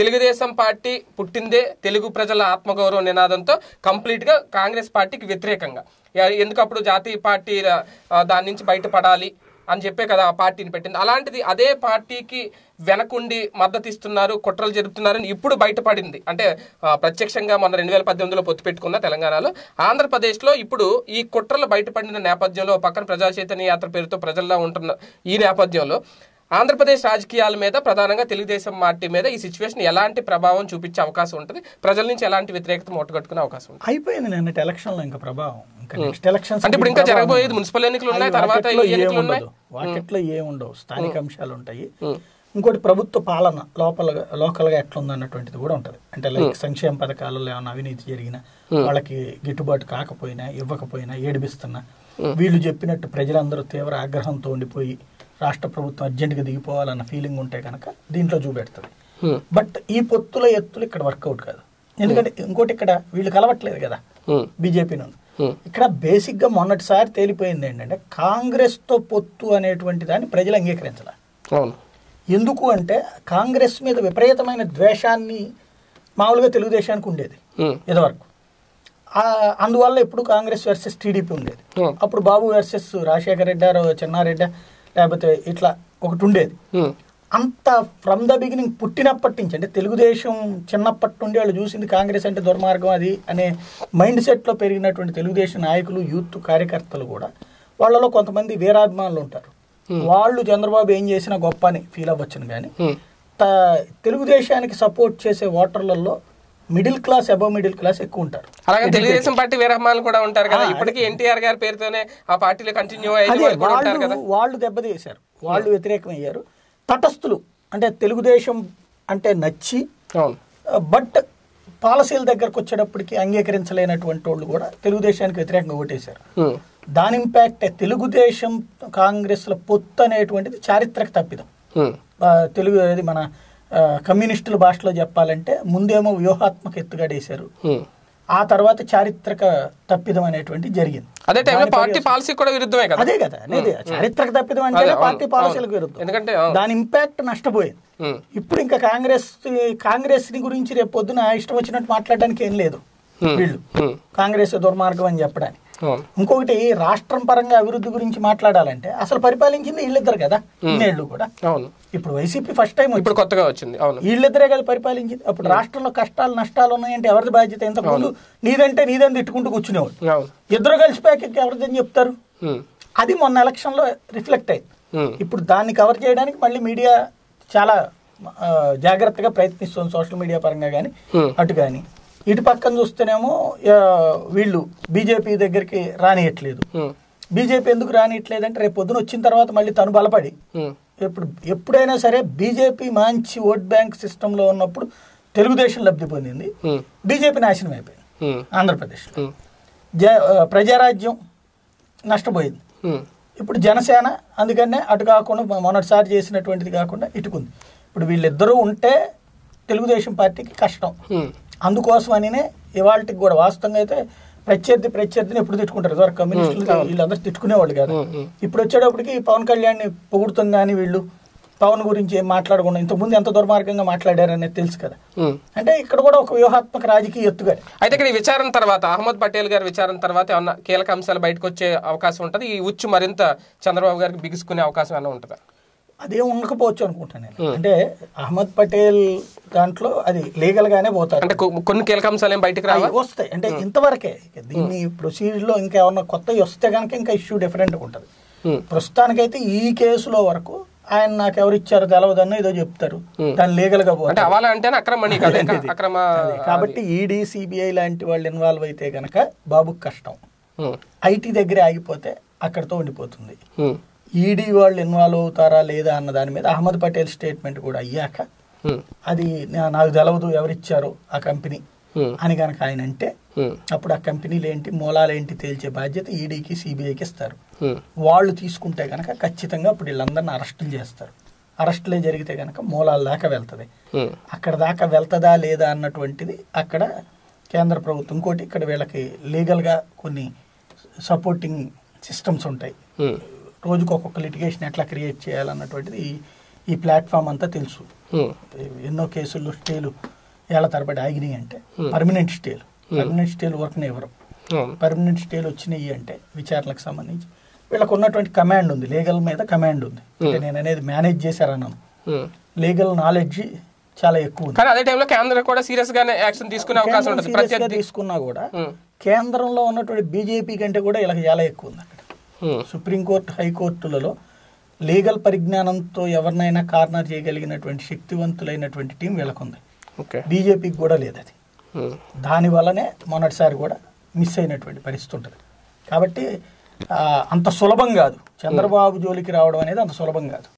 Telugu Desam party పుట్టిందే తెలుగు ప్రజల ఆత్మగౌరవ నినాదంతో కంప్లీట్ గా కాంగ్రెస్ పార్టీకి వ్యతిరేకంగా ఎ- ఎందుకు అప్పుడు జాతీయ పార్టీ ఆ, దాని నుంచి బయటపడాలి అని చెప్పే కదా ఆ పార్టీని పెట్టింది అలాంటిది అదే పార్టీకి వెనకుండి మద్దతు ఇస్తున్నారు కుట్రలు జరుపుతున్నారని ఇప్పుడు బయటపడింది అంటే ఆ, ప్రత్యక్షంగా మొన్న రెండు వేల పద్దెనిమిదిలో పొత్తు పెట్టుకున్న తెలంగాణలో ఆంధ్రప్రదేశ్లో ఇప్పుడు ఈ కుట్రలు బయటపడిన నేపథ్యంలో ఓ పక్కన ప్రజా చైతన్య యాత్ర పేరుతో ప్రజల్లో ఉంటున్న ఈ నేపథ్యంలో ఆంధ్రప్రదేశ్ రాజకీయాల మీద ప్రధానంగా తెలుగుదేశం పార్టీ మీద ఈ సిచ్యువేషన్ ఎలాంటి ప్రభావం చూపించే అవకాశం ఉంటుంది ప్రజల నుంచి ఎలాంటి వ్యతిరేకత మూటగట్టుకునే అవకాశం ఉంటుంది అయిపోయింది నిన్నటి ఎలక్షన్ లో ఇంకా ప్రభావం ఇంకా నెక్స్ట్ ఎలక్షన్స్ అంటే ఇప్పుడు ఇంకా జరగబోయేది మున్సిపల్ ఎన్నికలు ఉన్నాయి తర్వాత ఈ ఎన్నికలు ఉన్నాయి వాటిట్లో ఏముండవు స్థానిక అంశాలు ఉంటాయి ఇంకోటి ప్రభుత్వ పాలన లోపల లోకల్ గా ఎట్లా ఉందన్నటువంటిది కూడా ఉంటది అంటే లైక్ సంక్షేమ పథకాలలో ఏమైనా అవినీతి జరిగినా వాళ్ళకి గిట్టుబాటు కాకపోయినా ఇవ్వకపోయినా ఏడిపిస్తున్నా వీళ్ళు చెప్పినట్టు ప్రజలందరూ తీవ్ర ఆగ్రహంతో ఉండిపోయి రాష్ట్ర ప్రభుత్వం అర్జెంటుగా దిగిపోవాలన్న ఫీలింగ్ ఉంటే కనుక దీంట్లో చూపెడుతుంది హ్మ్. బట్ ఈ పొత్తుల ఎత్తులు ఇక్కడ వర్కౌట్ కాదు ఎందుకంటే ఇంకోటి ఇక్కడ వీళ్ళు కలవట్లేదు కదా హ్మ్. బీజేపీ నుండి హ్మ్. ఇక్కడ బేసిక్ గా మొన్నటిసారి తేలిపోయింది ఏంటంటే కాంగ్రెస్ తో పొత్తు అనేటువంటి దాన్ని ప్రజలు అంగీకరించాల అవును ఎందుకు అంటే కాంగ్రెస్ మీద విపరీతమైన ద్వేషాన్ని మామూలుగా తెలుగుదేశానికి ఉండేది హ్మ్. ఇదివరకు ఆ, అందువల్ల ఎప్పుడు కాంగ్రెస్ వర్సెస్ టీడీపీ ఉండేది హ్మ్. అప్పుడు బాబు వర్సెస్ రాజశేఖర రెడ్డి చెన్నారెడ్డి లేకపోతే ఇట్లా ఒకటి ఉండేది హ్మ్. అంత ఫ్రమ్ ద బిగినింగ్ పుట్టినప్పటి నుంచి అంటే తెలుగుదేశం చిన్నప్పటి నుండి వాళ్ళు చూసింది కాంగ్రెస్ అంటే దుర్మార్గం అది అనే మైండ్ సెట్లో పెరిగినటువంటి తెలుగుదేశం నాయకులు యూత్ కార్యకర్తలు కూడా వాళ్ళలో కొంతమంది వీరాభిమానులు ఉంటారు వాళ్ళు చంద్రబాబు ఏం చేసినా గొప్ప అని ఫీల్ అవ్వచ్చును కానీ హ్మ్. త- తెలుగుదేశానికి సపోర్ట్ చేసే ఓటర్లలో middle class above middle class ఎక్కువ ఉంటారు అలాగే తెలుగుదేశం పార్టీ వీరహమాలు కూడా ఉంటారు కదా ఇప్పటికీ ఎన్టీఆర్ గారి పేరుతోనే ఆ పార్టీలో కంటిన్యూ అయ్యే అదే వాళ్ళు కూడా ఉంటారు కదా వాళ్ళు వాళ్ళు దెబ్బతీశారు వాళ్ళు వ్యతిరేకమయ్యారు తటస్థులు అంటే తెలుగుదేశం అంటే నచ్చి అవును బట్ పాలసీల దగ్గరకు వచ్చేటప్పటికి అంగీకరించలేనటువంటి వాళ్ళు కూడా తెలుగుదేశానికి వ్యతిరేకంగా ఓటేశారు హ్మ్. దాని ఇంపాక్ట్ తెలుగుదేశం కాంగ్రెస్ల పొత్తు అనేటువంటిది చారిత్రక తప్పిదం హ్మ్. ఆ, తెలుగు అది మన ఆ, కమ్యూనిస్టుల భాషలో చెప్పాలంటే ముందేమో వ్యూహాత్మక ఎత్తుగడేశారు హ్మ్. ఆ తర్వాత చారిత్రక తప్పిదం అనేటువంటి జరిగింది అదే టైంలో పార్టీ పాలసీ కూడా విరుద్ధమే కదా అదే కదా అనేది చారిత్రక తప్పిదం అంటే అదే, అవును, పార్టీ పాలసీలకు అవును. విరుద్ధం ఎందుకంటే అవును. దాని ఇంపాక్ట్ నష్టపోయింది హ్మ్. ఇప్పుడు ఇంకా కాంగ్రెస్ కాంగ్రెస్ ని గురించి రేపు పొద్దున ఇష్టం వచ్చినట్టు మాట్లాడడానికి ఏం లేదు హ్మ్. వీళ్ళు హ్మ్. కాంగ్రెస్ దుర్మార్గం అని చెప్పడానికి అవును ఇంకొకటి రాష్ట్రం పరంగా అభివృద్ధి గురించి మాట్లాడాలంటే అసలు పరిపాలించింది వీళ్ళిద్దరు కదా ఇన్నేళ్ళు కూడా అవును ఇప్పుడు వైసీపీ ఫస్ట్ టైం ఇప్పుడు కొత్తగా వచ్చింది అవును వీళ్ళిద్దరే కదా పరిపాలించింది అప్పుడు రాష్ట్రంలో కష్టాలు నష్టాలు ఉన్నాయంటే ఎవరిది బాధ్యత ఇంతకుముందు నీదంటే నీదని తిట్టుకుంటూ కూర్చునేవాడు అవును ఇద్దరు కలిసిపోయాక ఎవరిదని చెప్తారు హ్మ్. అది మొన్న ఎలక్షన్లో రిఫ్లెక్ట్ అయింది హ్మ్. ఇప్పుడు దాన్ని కవర్ చేయడానికి మళ్ళీ మీడియా చాలా ఆ, జాగ్రత్తగా ప్రయత్నిస్తుంది సోషల్ మీడియా పరంగా కానీ హ్మ్. అటు కానీ ఇటు పక్కన చూస్తేనేమో ఆ, వీళ్ళు బీజేపీ దగ్గరికి రానియట్లేదు హ్మ్. బీజేపీ ఎందుకు రానియట్లేదు అంటే రేపు పొద్దున వచ్చిన తర్వాత మళ్ళీ తను బలపడి హ్మ్. ఇప్పుడు ఎప్పుడైనా సరే బీజేపీ మంచి ఓట్ బ్యాంక్ సిస్టంలో ఉన్నప్పుడు తెలుగుదేశం లబ్ధి పొందింది హ్మ్. బీజేపీ నాశనం అయిపోయింది హ్మ్. ఆంధ్రప్రదేశ్లో హ్మ్. జ ఆ, ప్రజారాజ్యం నష్టపోయింది హ్మ్. ఇప్పుడు జనసేన అందుకనే అటు కాకుండా మొ- మొన్నటిసారి చేసినటువంటిది కాకుండా ఇటుకుంది ఇప్పుడు వీళ్ళిద్దరూ ఉంటే తెలుగుదేశం పార్టీకి కష్టం హ్మ్. అందుకోసం అనినే ఇవాళకి కూడా వాస్తవంగా అయితే ప్రత్యర్థి ప్రత్యర్థిని ఎప్పుడు తిట్టుకుంటారు ఇదివరకు కమ్యూనిస్టులు వీళ్ళందరూ తిట్టుకునేవాళ్ళు కాదు హ్మ్. హ్మ్. ఇప్పుడు వచ్చేటప్పటికి పవన్ కళ్యాణ్ని పొగుడుతాం కానీ వీళ్ళు పవన్ గురించి ఏం మాట్లాడకుండా ఇంతకుముందు ఎంత దుర్మార్గంగా మాట్లాడారనేది తెలుసు కదా హ్మ్. అంటే ఇక్కడ కూడా ఒక వ్యూహాత్మక రాజకీయ ఎత్తుగా అయితే ఇక్కడ ఈ విచారణ తర్వాత అహ్మద్ పటేల్ గారి విచారణ తర్వాత ఏమన్నా కీలక అంశాలు బయటకు వచ్చే అవకాశం ఉంటుంది ఈ ఉచ్చు మరింత చంద్రబాబు గారికి బిగుసుకునే అవకాశం ఏమైనా ఉంటుందా అదేం ఉండకపోవచ్చు అనుకుంటాను నేను అంటే అహ్మద్ పటేల్ దాంట్లో అది లీగల్ గానే పోతారు అంటే కొ- కొన్ని కీలక అంశాలు ఏం బయటకు రావా అవి వస్తాయి అంటే ఇంతవరకే ఇక దీన్ని ప్రొసీజర్ లో ఇంకా ఏమన్నా కొత్తవి వస్తే కనుక ఇంకా ఇష్యూ డిఫరెంట్ ఉంటుంది హ్మ్. ప్రస్తుతానికైతే ఈ కేసులో వరకు ఆయన నాకు ఎవరు ఇచ్చారో తెలవదన్నో ఏదో చెప్తారు దాన్ని లీగల్ గా అంటే పోతారు అవాలా అంటేనే అక్రమ మనీ కదా ఇంకా అక్రమ అదే. కాబట్టి ఈడీ సిబిఐ లాంటి వాళ్ళు ఇన్వాల్వ్ అయితే గనక బాబుకి కష్టం హ్మ్. ఐటీ దగ్గరే ఆగిపోతే అక్కడితో ఉండిపోతుంది హ్మ్. ఈడీ వాళ్ళు ఇన్వాల్వ్ అవుతారా లేదా అన్న దాని మీద అహ్మద్ పటేల్ స్టేట్మెంట్ కూడా అయ్యాక హ్మ్. అది నా- నాకు తెలవదు ఎవరిచ్చారో ఆ కంపెనీ హ్మ్. అని కనుక ఆయన అంటే హ్మ్. అప్పుడు ఆ కంపెనీలు ఏంటి మూలాలు ఏంటి తేల్చే బాధ్యత ఈడీకి సిబిఐకి ఇస్తారు హ్మ్. వాళ్ళు తీసుకుంటే కనుక ఖచ్చితంగా అప్పుడు వీళ్ళందరిని అరెస్టులు చేస్తారు అరెస్టులే జరిగితే కనుక మూలాల దాకా వెళ్తుంది హ్మ్. అక్కడ దాకా వెళ్తుందా లేదా అన్నటువంటిది అక్కడ కేంద్ర ప్రభుత్వం ఇంకోటి ఇక్కడ వీళ్ళకి లీగల్గా కొన్ని సపోర్టింగ్ సిస్టమ్స్ ఉంటాయి హ్మ్. రోజుకు ఒక్కొక్క లిటిగేషన్ ఎట్లా క్రియేట్ చేయాలన్నటువంటిది ఈ ప్లాట్ఫామ్ అంతా తెలుసు ఉమ్, ఎన్నో కేసుల్లో స్టేలు ఏళ్ల తరబడి ఆగినాయి అంటే పర్మనెంట్ స్టేలు పర్మనెంట్ స్టేలు వర్క్ని ఇవ్వరు అవును పర్మనెంట్ స్టేలు వచ్చినాయి అంటే విచారణకు సంబంధించి వీళ్ళకు ఉన్నటువంటి కమాండ్ ఉంది లీగల్ మీద కమాండ్ ఉంది అంటే నేను అనేది మేనేజ్ చేశారన్నాను ఉమ్. లీగల్ నాలెడ్జ్ చాలా ఎక్కువ ఉంది కానీ అదే టైంలో కేంద్రం కూడా సీరియస్ గానే యాక్షన్ తీసుకునే అవకాశం కేంద్రం ఉంటుంది serious గా ప్రత్యర్థి తీసుకున్నా కూడా ఉమ్, కేంద్రంలో ఉన్నటువంటి బీజేపీ కంటే కూడా ఇలా చాలా ఎక్కువ ఉంది అక్కడ ఉమ్, సుప్రీంకోర్టు హైకోర్టులలో లీగల్ పరిజ్ఞానంతో ఎవరినైనా కార్నర్ చేయగలిగినటువంటి శక్తివంతులైనటువంటి టీం వీళ్ళకుంది ఓకే బీజేపీకి కూడా లేదు అది ఉమ్, దాని వల్లనే మొన్నటిసారి కూడా మిస్ అయినటువంటి పరిస్థితి ఉంటుంది కాబట్టి ఆ, అంత సులభం కాదు చంద్రబాబు జోలికి రావడం అనేది అంత సులభం కాదు